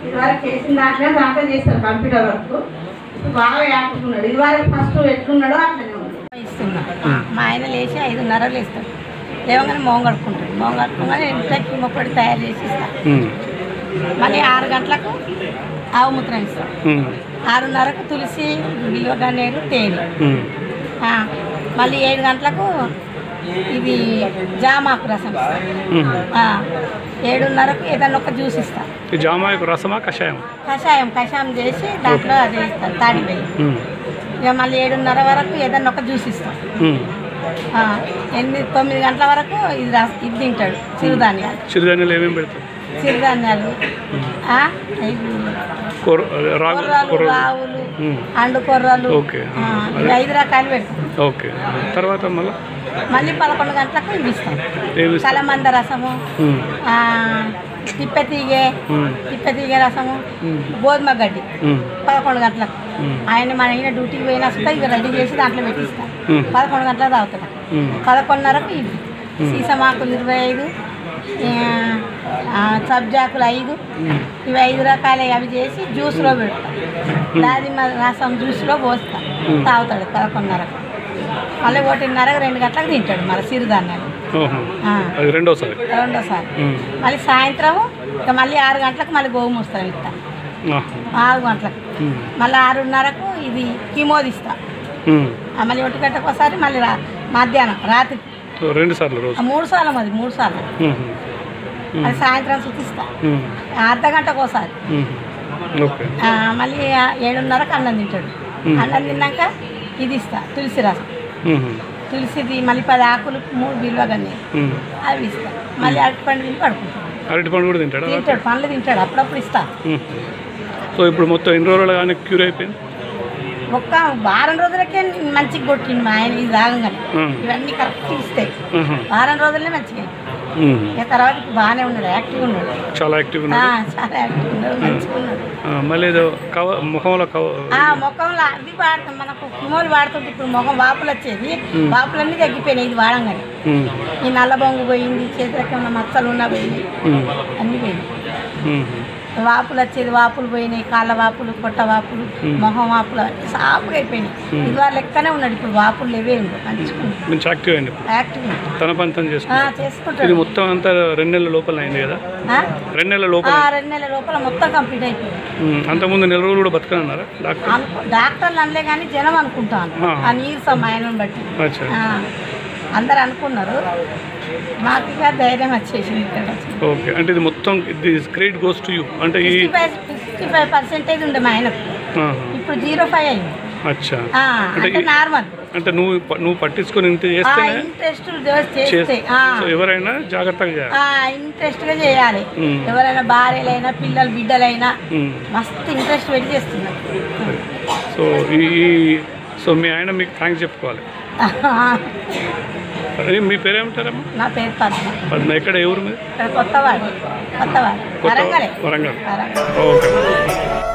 ఇదివరకు చేసిన దాంట్లో దాంట్లో చేస్తారు కంప్యూటర్ వర్క్ బాగా యాక్టున్నాడు ఇదివరకు ఫస్ట్ ఎట్లున్నాడో అట్లనే ఉంది ఇస్తున్నా మా ఆయన లేచి ఐదున్నర లేస్తాడు లేవగానే మోం కడుక్కుంటాడు మోం కడుక్కోగానే ఇంట్లోకి మొక్కడి తయారు చేసి ఇస్తాను ఉమ్, మళ్ళీ ఆరు గంటలకు ఆవు మూత్రం ఇస్తాం ఉమ్, ఆరున్నరకు తులసి బిల్వ గన్నేరు తేనె ఉమ్, ఆ, మళ్ళీ ఏడు గంటలకు ఇది జామాకు రసం ఇస్తాం ఉమ్. ఆ, ఏడున్నరకు ఏదన్నా ఒక జ్యూస్ ఇస్తాం ఈ జామాకు రసమా కషాయం కషాయం కషాయం చేసి దాంట్లో అదే ఇస్తాం తాడిపోయి ఉమ్, ఇక మళ్ళీ ఏడున్నర వరకు ఏదన్నా ఒక జ్యూస్ ఇస్తాం ఉమ్. ఆ, ఎనిమిది తొమ్మిది గంటల వరకు ఇది రా- ఇది తింటాడు చిరుధాన్యాలు చిరుధాన్యాలు ఏమేమి పెడతారు చిరుధాన్యాలు ఆ, ఇవి కొర్ర రాగు కొర్రలు కొర్రలు రావులు ఉమ్, అండు కొర్రలు ఓకే. ఆ, ఇవి ఐదు రకాలు పెడతాం ఓకే తర్వాత మళ్ళీ మళ్ళీ పదకొండు గంటలకు ఇవి ఇస్తాం ఏమి ఇస్తారు? కలమంద రసము ఉమ్, ఆ, తిప్పతీగె ఉమ్, తిప్పతీగె రసము ఉమ్, గోధుమ గడ్డి ఉమ్, పదకొండు గంటలకు ఉమ్, ఆయన మన ఆయన డ్యూటీకి పోయినా వస్తే ఇవి రెడీ చేసి దాంట్లో పెట్టిస్తాం ఉమ్, పదకొండు గంటలకు తాగుతున్నాం ఉమ్, పదకొండున్నరకు ఇవి సీసమాకులు ఇరవై ఐదు ఆ, సబ్జాకులు ఐదు ఉమ్, ఇవి ఐదు రకాలు అవి చేసి జ్యూస్లో పెడతాం దాదిమ్మ రసం జ్యూస్లో పోస్తాం తాగుతాడు పదకొండున్నరకు మళ్ళీ ఒకటిన్నరకు రెండు గంటలకు తింటాడు మళ్ళీ సిరిధాన్యాలు ఓహో. ఆ, అది రెండోసారి రెండోసారి ఉమ్, మళ్ళీ సాయంత్రం ఇక మళ్ళీ ఆరు గంటలకు మళ్ళీ గోధుమ వస్తాం ఇస్తాం ఆహా. ఆరు గంటలకు ఉమ్, మళ్ళీ ఆరున్నరకు ఇది కిమోది ఇస్తాం ఉమ్. ఆ మళ్ళీ ఒంటి గంటకు ఒకసారి మళ్ళీ రా మధ్యాహ్నం రాత్రి సో రెండు సార్లు రోజు ఆ మూడు సార్లు అది మూడు సార్లు ఉమ్, అది సాయంత్రం సుతిస్తా ఉమ్, అర్ధ గంటకు ఒకసారి ఉమ్. ఓకే ఆ, మళ్ళీ ఆ ఏడున్నరకు అన్నం తింటాడు మ్మ్. అన్నం తిన్నాక ఇది ఇస్తా తులసి రసం ఉమ్, తులసిది మళ్ళీ పది ఆకులు మూడు బిల్వగన్నీ ఉమ్. అవి ఇస్తా మళ్ళీ అరటిపండు తిని పడుకుంటాడు అరటి పండు కూడా తింటాడా తింటాడు పండ్లు తింటాడు అప్పుడప్పుడు ఇస్తా ఉమ్. సో ఇప్పుడు మొత్తం ఎన్ని రోజులు కానీ క్యూర్ అయిపోయింది ఒక్క వారం రోజులకే మంచిగా కొట్టిండు మా ఆయన ఇది తాగంగానే మ్మ్. ఇవన్నీ కరెక్ట్ ఇస్తాయి ఉహు. వారం రోజులనే మంచిగా అయింది. ఉమ్. ఇక తర్వాత ఇప్పుడు బాగానే ఉన్నాడు యాక్టివ్గా ఉన్నాడు చాలా యాక్టివ్గా ఆ, ఉన్నాడు చాలా యాక్టివ్ ఉన్నాడు మంచిగా ఉన్నాడు ఆ, మళ్ళీ ఏదో కవ ముఖంలో కవ ఆ ముఖంలో అది వాడతాం మనకు కిమోలు వాడుతుంటే ఇప్పుడు ముఖం వాపులు వచ్చేది వాపులన్నీ తగ్గిపోయినాయి ఇది వాడంగానే ఉమ్, ఈ నల్ల బొంగు పోయింది చేతులకి ఉన్న మచ్చలు ఉన్నా పోయినాయి ఉమ్, అన్నీ పోయినాయి ఉమ్. వాపులు వచ్చేది వాపులు పోయినాయి కాళ్ళ వాపులు పొట్ట వాపులు మొహం వాపులు అన్నీ సాపుగా అయిపోయినాయి ఇది వాళ్ళ లెక్కనే ఉన్నాడు ఇప్పుడు వాపులు లేవే ఉండవు మంచిగా ఉన్నాడు. మంచి యాక్టివ్ అయింది ఇప్పుడు. యాక్టివ్ ఉన్నాడు. తన పని తను ఆ, చేసుకుంటాడు ఇది చేసుకుంటాడు మొత్తం అంతా రెండు నెలల లోపల అయింది కదా ఆ? రెండు నెలల లోపల ఆ, రెండు నెలల లోపల మొత్తం కంప్లీట్ అయిపోయింది ఉమ్, అంతకుముందు నెల రోజులు కూడా బతకనన్నారా డాక్టర్ అనుకో డాక్టర్లు అనలే కానీ జనం అనుకుంటాను ఆ. ఆ నీరసం ఆయనను బట్టి అచ్చా ఆ, అందరు అనుకున్నారు మాకు ఇక ధైర్యం వచ్చేసింది ఇక్కడ ఓకే అంటే ఇది మొత్తం this great goes to you అంటే ఈ fifty five fifty five percentage ఉండే మా ఆయనకు ఆహా, ఇప్పుడు జీరో ఫైవ్ అయింది అచ్చా ఆ, అంటే అంటే ఈ- నార్మల్ అంటే నువ్వు ప- నువ్వు పట్టించుకొని ఇంత చేస్తేనే ఇంట్రెస్ట్ చేస్తే చేస్తే ఆ, సో ఎవరైనా జాగ్రత్తగా చేయాలి ఆ, ఇంట్రెస్ట్గా చేయాలి ఉమ్. ఎవరైనా భార్యలైనా పిల్లలు బిడ్డలైనా ఉమ్. మస్తు ఇంట్రెస్ట్ పెట్టి చేస్తున్నారు సో ఈ ఈ- సో మీ ఆయన మీకు థ్యాంక్స్ చెప్పుకోవాలి అదే మీ పేరేమంటారమ్మా నా పేరు పద్మ పద్మ ఎక్కడ ఎవరు మీరు ఇక్కడ కొత్తవాడు కొత్తవాడు కొత్త వరంగలే వరంగల్ వరంగల్ ఓకే